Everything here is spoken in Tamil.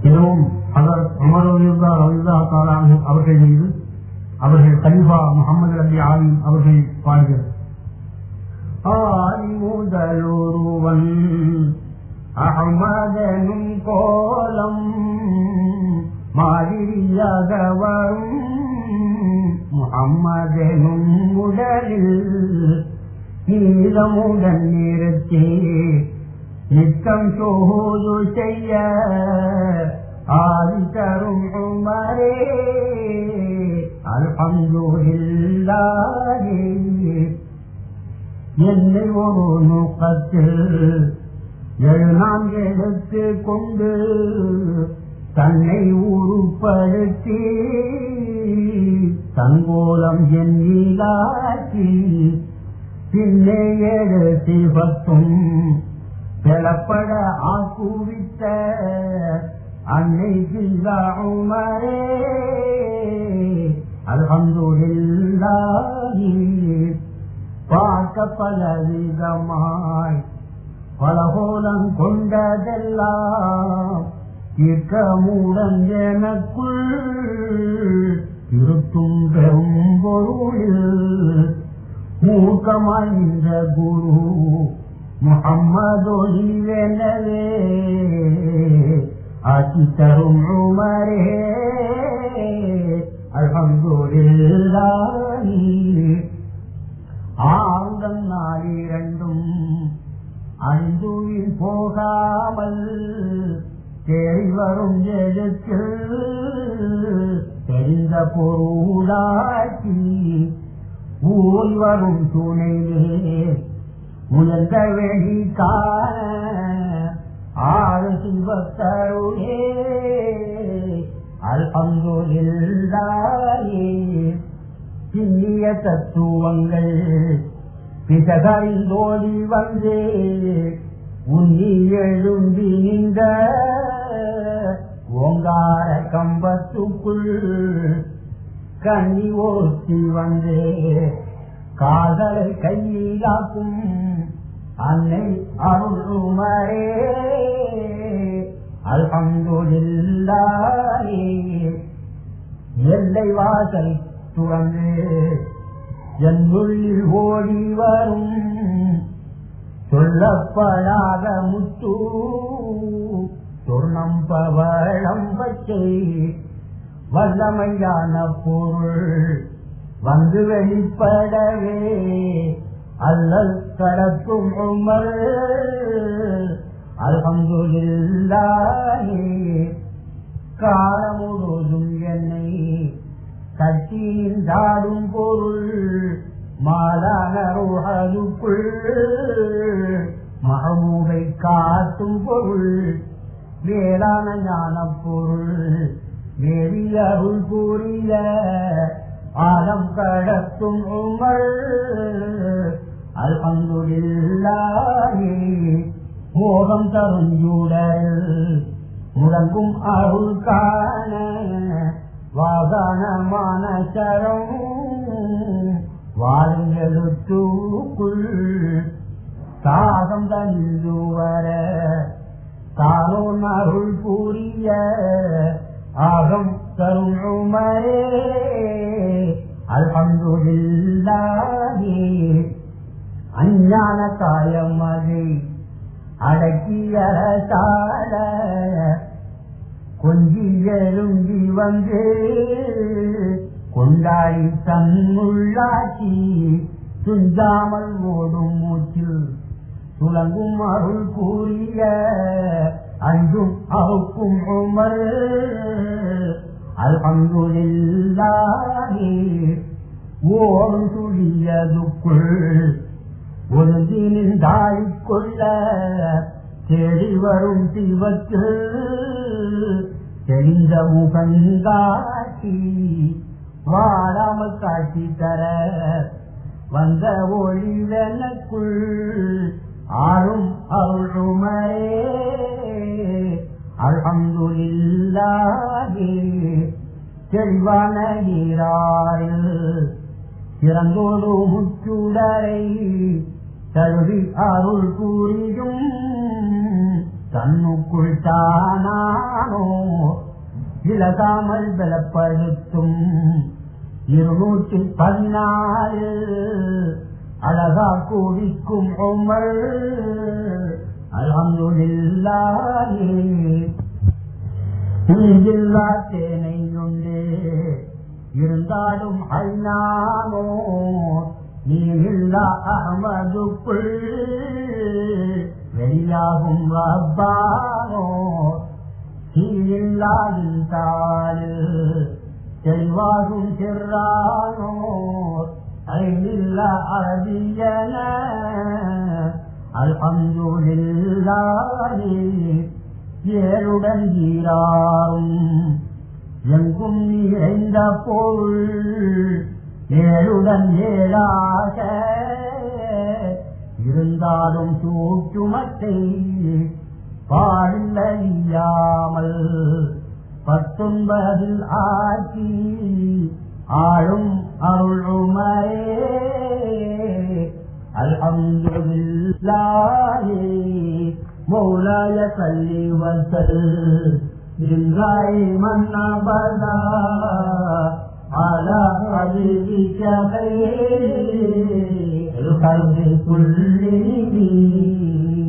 இதுவும் அவர் உமரோயுல்லா ரவில்லா தாலானு அவர்கள் மீது அவர்கள் கலிஃபா முகமது அலி ஆலிம் அவர்கள் பாடுகிறார் ஆதி முதலொருவன் அகமதனும் கோலம் மாதிரியாக வரும் முகம்மதனும் உடலில் நீளமுடன் நிறுத்தி நித்தம் சோது செய்ய ஆதி தரும் உமரே அல்ஹம்துலில்லாஹி என்னை ஒரு நோக்கத்தில் எழுநாம் எடுத்து கொண்டு தன்னை உருப்படுத்தி தங்கோலம் எண்ணிலாக்கி பின்னே ஏழு சிவத்தும் பெலப்பட ஆக்குவித்த அன்னை சில்லா உமரே அல்ஹம்துலில்லாஹி பார்க்க பல விதமாய் பலகோலம் கொண்டதெல்லாம் தீர்க்கமுடன் எனக்குள் இருத்தும் பெரும் பொருளில் மூக்கமாய் இந்த குரு முகம்மதொழிவெனவே ஆட்சி தரும் உமரே அல்ஹம்துலில்லாஹி ஆறுடன் நாளிரண்டும் அன்புவில் போகாமல் தேடி வரும் எழுத்து தெரிந்த பொருளாக்கி ஊர் வரும் துணையே முயன்ற வெளி காண ஆறு சிவத்தருளே அல்பந்துல்லாயே சின்னிய தத்துவங்கள் பிசகரிந்தோடி வந்தே உன்னி எழும்பி நின்ற ஓங்கார கம்பத்துக்குள் கண்ணி ஓர்த்தி வந்தே காதலை கையிலாக்கும் அன்னை அருள்மரே அல்ஹம்துலில்லாஹி எல்லை வாசல் துறந்து என் உள்ளில் ஓடி வரும் சொல்லப்படாத முத்து சொர்ணம் பவளம் பச்சை வல்லமையான பொருள் வந்து வெளிப்படவே அல்லல் கடக்கும் உமர் அல்ஹம்துலில்லாஹி காலம் முழுவதும் என்னை கட்சியின் தாடும் பொருள் மாலான ருஹலுக்குள் மகமூவை காட்டும் பொருள் வேளாண ஞான பொருள் வேறிய அருள் கூறிய ஆலம் கடத்தும் உங்கள் அல்பந்துடில்லாயே மோகம் தரும் ஜூடல் முழங்கும் அருள் காண வாகனமான சரம் வாழுங்களுக்குள் சாகம் தந்து வர தானோ அருள் புரிய ஆகம் தருமரே அல்ஹம்துலில்லாஹி அஞ்ஞான காயம் அதை அடக்கிய சாட கொஞ்சி எழும்பி வந்து கொண்டாடி தன்னுள்ளாட்சி துஞ்சாமல் ஓடும் மூச்சில் துலங்கும் அருள் கூறிய அன்றும் அவுக்கும் உமர் அல்ஹம்துலில்லாஹி ஓடும் துளியதுக்குள் ஒருங்கினின் கொள்ள தேடி வரும் சிவத்து தெரிந்த முகங்காட்சி வாழாமல் காட்சி தர வந்த ஒளிவெனக்குள் ஆளும் அருளுமரே அல்ஹம்துலில்லாஹி தெளிவான நீராயில் சிறந்தோடு முச்சுடரை தழுவி அருள் கூறியும் தன்னுக்குள் தானானோ விலகாமல் பலப்படுத்தும் இருநூற்றி பதினாறு அழகா கூடிக்கும் உமர் அல்ஹம்துலில்லாஹி நீங்கில்லா தேனை உண்டு இருந்தாலும் அண்ணானோ நீ இல்லா அகமதுக்குள் வெளியாகும் ரப்பானோ தீயில்லாதில் தெளிவாகும் சிறானோ ஐநில்லா அரபியன அல்ஹம்துலில்லாஹி ஏழுடன் ஈராறும் எங்கும் நிறைந்த பொருள் ஏழுடன் ஏழாக இருந்தாலும் சூட்டுமத்தை பாடில்லாமல் பத்தொன்பதில் ஆட்சி ஆளும் அருளுமரே அல்ஹம்துலில்லாஹி مولاي صل وسلم دائما ابدا على حبيبك خير الخلق كلهم